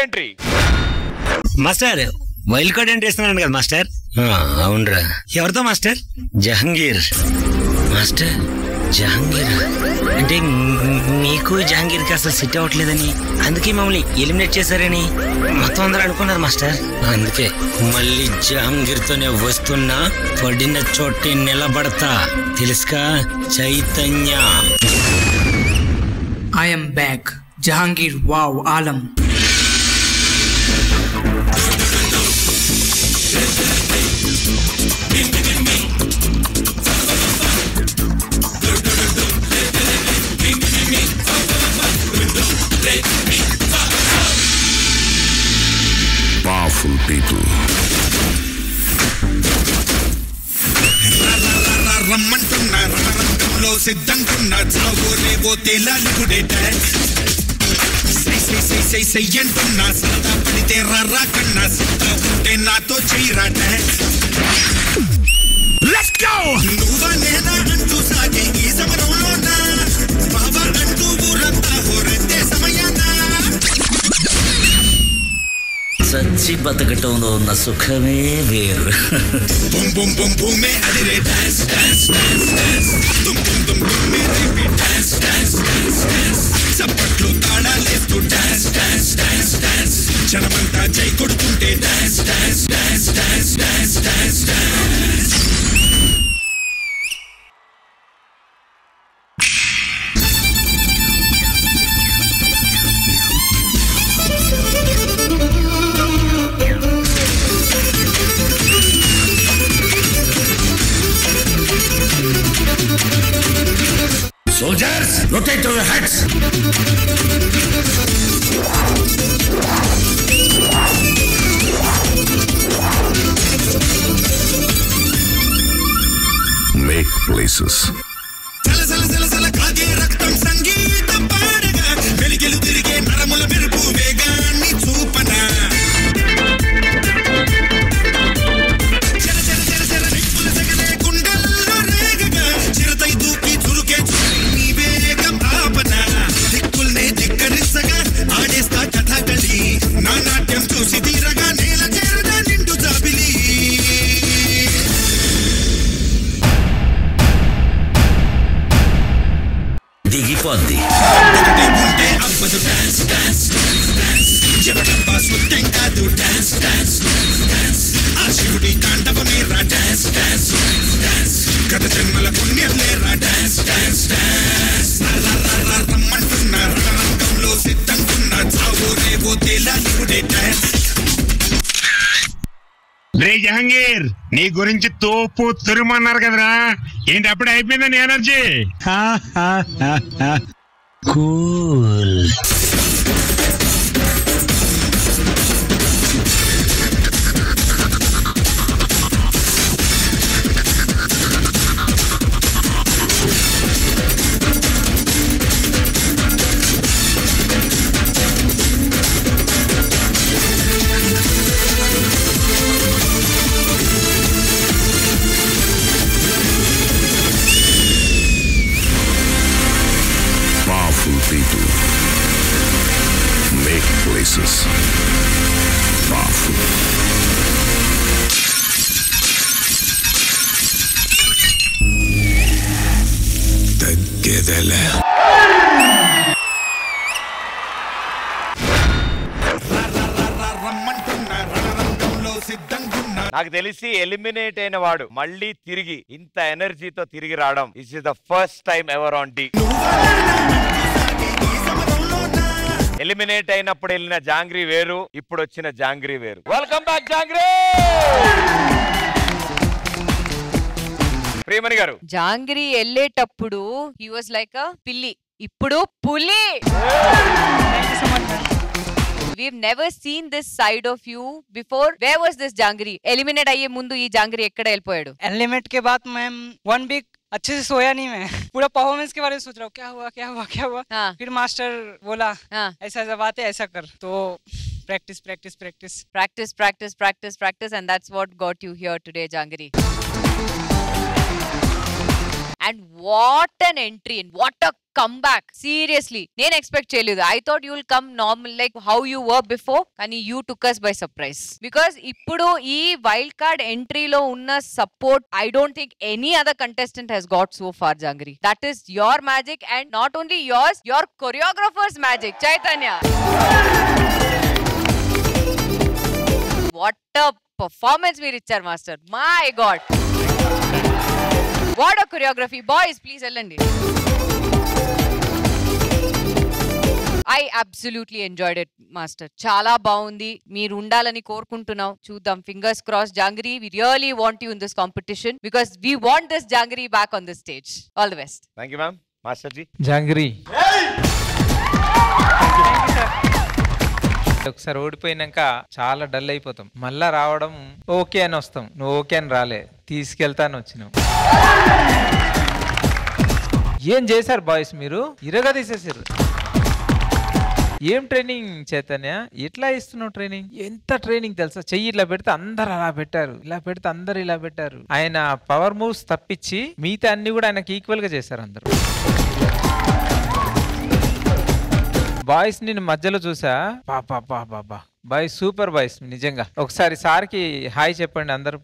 Entry master wild card entry ఇస్తున్నాను కదా master ఆ, అవునరా ఎవరితో మాస్టర్ జహంగీర్ మాస్టర్ జహంగీర్ అంటే మ్- మీకు జహంగీర్కి అసలు సెట్ అవ్వట్లేదని అందుకే మమ్మల్ని ఎలిమినేట్ చేశారని మొత్తం అందరూ అనుకున్నారు మాస్టర్ అందుకే మళ్ళీ జహంగీర్తోనే వస్తున్నా పడిన చోటే నిలబడతా తెలుసుకా Chaitanya I am back. Jahangir, wow, Alam. powerful people. రమ్మంటున్నా రణరంగంలో సిద్ధంకున్నా చావో రేవో తేలాలి డాన్స్ సై సై సై సై సై అంటున్నా సరదా పడితే రర్రా కన్నా సిద్ధా ఉంటే నాతో చెయ్యరా డాన్స్ లెట్స్ గో నువ్వా నేనా అంటూ సాగే ఈ సమరంలోనా బాబా అంటూ ఊరంతా హోరెత్తే సమయానా చచ్చి బతకటంలో ఉన్న సుఖమే వేరు బుమ్ బుమ్ బుమ్ బుమే అదిరే డాన్స్ డాన్స్ డాన్స్ డాన్స్ దుమ్ దుమ్ దుమ్ దుమ్మే రేపి డాన్స్ డాన్స్ డాన్స్ డాన్స్ చప్పట్లు తాళాలేస్తూ డాన్స్ డాన్స్ డాన్స్ డాన్స్ జనమంతా జై కొడుతుంటే dance dance dance dance dance dance dance Soldiers, rotate to your heads. Make places. సల సల సల సల కాగే రక్తం సంగీతం పాడగా వెలిగెలు తిరిగే నరముల మెరుపు వేగాన్ని చూపనా చెర చెర చెర చెర నిప్పుల సెగలే గుండెల్లో రేగగా చిరతై దూకి చురుకే చురి నీ వేగం ఆపనా దిక్కుల్నే ధిక్కరించగా ఆడేస్తా కథకళి నా నాట్యం చూసి తీరగా నేల చేరగా నిండు జాబిలి దిగిపోద్ది ఒకటే ఉంటే అవ్వదు డాన్స్ డాన్స్ డాన్స్ జగడబ్బా సుట్టం కాదు డాన్స్ డాన్స్ డాన్స్ ఆ శివుడి తాండవమే రా డాన్స్ డాన్స్ డాన్స్ గత జన్మల పుణ్యం లేరా డాన్స్ డాన్స్ డాన్స్ రమ్మంటున్నా రణరంగంలో సిద్ధంకున్నా చావో రేవో తేలాలి డాన్స్ రే జహంగీర్ నీ గురించి తోపు తురుమన్నారు కదరా ఏంటి అప్పుడే అయిపోయిందా నీ energy cool Powerful people. Make places. Powerful. తగ్గేదలే రమ్మంటున్నా రణరంగంలో సిద్ధంగున్నా నాకు తెలిసి ఎలిమినేట్ అయిన వాడు మళ్ళీ తిరిగి ఇంత ఎనర్జీతో తిరిగి రావడం is is the first time ever on టీ ఎలిమినేట్ అయినప్పుడు వెళ్ళిన జాంగ్రీ వేరు ఇప్పుడు వచ్చిన జాంగ్రీ వేరు వెల్కమ్ బ్యాక్ జాంగ్రీ ప్రియమణి గారు జాంగ్రీ వెళ్ళేటప్పుడు హీ వాజ్ లైక్ అ పిల్లి ఇప్పుడు పులి We've never seen this side of you before. Where was this Jangri? Eliminate అయ్యే ముందు ఈ జాంగ్రీ ఎక్కడ వెళ్ళిపోయాడు एलिमेंट के बाद मैम वन वीक अच्छे से सोया नहीं मैं पूरा परफॉर्मेंस के बारे में सोच रहा हूँ क्या हुआ क्या हुआ क्या हुआ हाँ फिर मास्टर बोला हाँ ऐसा ऐसा बात है ऐसा कर तो practice practice practice practice practice practice practice and that's what got you here today Jangri. And what an entry and what a come back seriously నేను ఎక్స్పెక్ట్ చేయలేదు I thought you will come normal like how you work before కానీ you took us by surprise because ఇప్పుడు ఈ wild card ఎంట్రీలో ఉన్న support I don't think any other contestant he's got so far Jangri that is your magic and not only yours your choreographers magic Chaitanya what performance మీరు ఇచ్చారు master my god what choreography boys please వెళ్ళండి I absolutely enjoyed it master చాలా బాగుంది మీరు ఉండాలని కోరుకుంటున్నాం చూద్దాం fingers cross Jangri we really want you in this competition because we want this Jangri back on this stage all the best thank you ma'am master ji Jangri ఒకసారి ఓడిపోయినాక చాలా డల్ అయిపోతాం మళ్ళా రావడం ఓకే అని వస్తాం నువ్వు ఓకే అని రాలే తీసుకెళ్తాను వచ్చినావు ఏం చేశారు బాయ్స్ మీరు ఇరగా తీసేసారు ఏం ట్రైనింగ్ చైతన్య ఎట్లా ఇస్తున్నావు ట్రైనింగ్ ఎంత ట్రైనింగ్ తెలుసా చెయ్యి ఇలా పెడితే అందరు అలా పెట్టారు ఇలా పెడితే అందరు ఇలా పెట్టారు ఆయన పవర్ మూవ్స్ తప్పించి మిగతా అన్ని కూడా ఆయనకి ఈక్వల్ గా చేశారు అందరు బాయ్స్ నేను మధ్యలో చూసా పాపా బాబా బాయ్ సూపర్ బాయ్స్ నిజంగా ఒకసారి సార్కి హాయ్ చెప్పండి అందరూ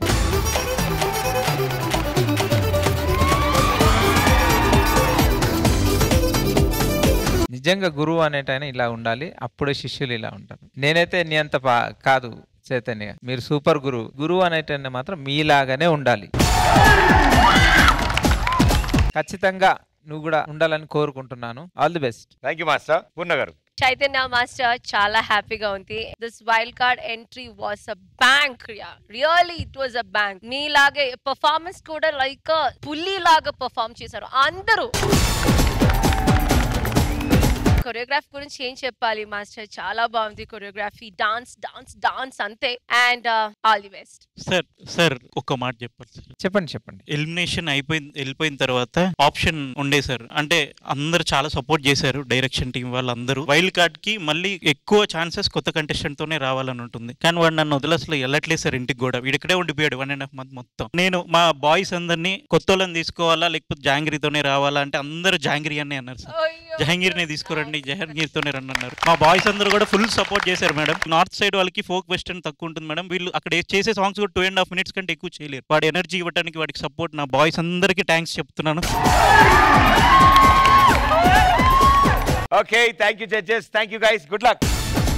నిజంగా గురువు అనేటైనా ఇలా ఉండాలి అప్పుడే శిష్యులు ఇలా ఉంటారు నేనైతే నీ అంత పా- కాదు చైతన్య మీరు సూపర్ గురువు గురువు అనేటైనా మాత్రం మీలాగానే ఉండాలి ఖచ్చితంగా నువ్వు కూడా ఉండాలని కోరుకుంటున్నాను all the best thank you master Purna garu Chaitanya master చాలా హ్యాపీగా ఉంది this wild card entry was a bang really it was a bang మీలాగే పర్ఫార్మెన్స్ కూడా లైక్ పుల్లి లాగా పర్ఫార్మ్ చేశారు అందరూ కొరియోగ్రాఫ్ గురించి ఏం చెప్పాలి మాస్టర్ చాలా బాగుంది కొరియోగ్రఫీ డాన్స్ డాన్స్ డాన్స్ అంతే and all the best sir sir ఒక మాట చెప్పాలి సార్ చెప్పండి చెప్పండి ఎలిమినేషన్ అయిపోయిన వెళ్ళిపోయిన తర్వాత ఆప్షన్ ఉండే సార్ అంటే అందరు చాలా సపోర్ట్ చేశారు డైరెక్షన్ టీం వాళ్ళందరూ వైల్డ్ కార్డ్ కి మళ్ళీ ఎక్కువ ఛాన్సెస్ కొత్త కంటెస్టెంట్ తోనే రావాలని ఉంటుంది కానీ వాడు నన్ను వదిలి అసలు వెళ్ళట్లేదు సార్ ఇంటికి కూడా వీడు ఇక్కడే ఉండిపోయాడు వన్ అండ్ హాఫ్ మంత్ మొత్తం నేను మా బాయ్స్ అందరినీ కొత్త వాళ్ళని తీసుకోవాలా లేకపోతే జాంగిరీతోనే రావాలా అంటే అందరూ జాంగిరీ అనే అన్నారు సార్ జహంగీర్ని తీసుకురండి జహంగీర్తోనే రండి అన్నారు మా బాయ్స్ అందరూ కూడా ఫుల్ సపోర్ట్ చేశారు మేడం నార్త్ సైడ్ వాళ్ళకి ఫోక్ వెస్టర్న్ తక్కువ ఉంటుంది మేడం వీళ్ళు అక్కడ చేసే సాంగ్స్ కూడా టూ అండ్ హాఫ్ మినిట్స్ కంటే ఎక్కువ చేయలేరు వాడి ఎనర్జీ ఇవ్వడానికి వాడికి సపోర్ట్ నా బాయ్స్ అందరికీ థ్యాంక్స్ చెప్తున్నాను okay thank you judges thank you guys good luck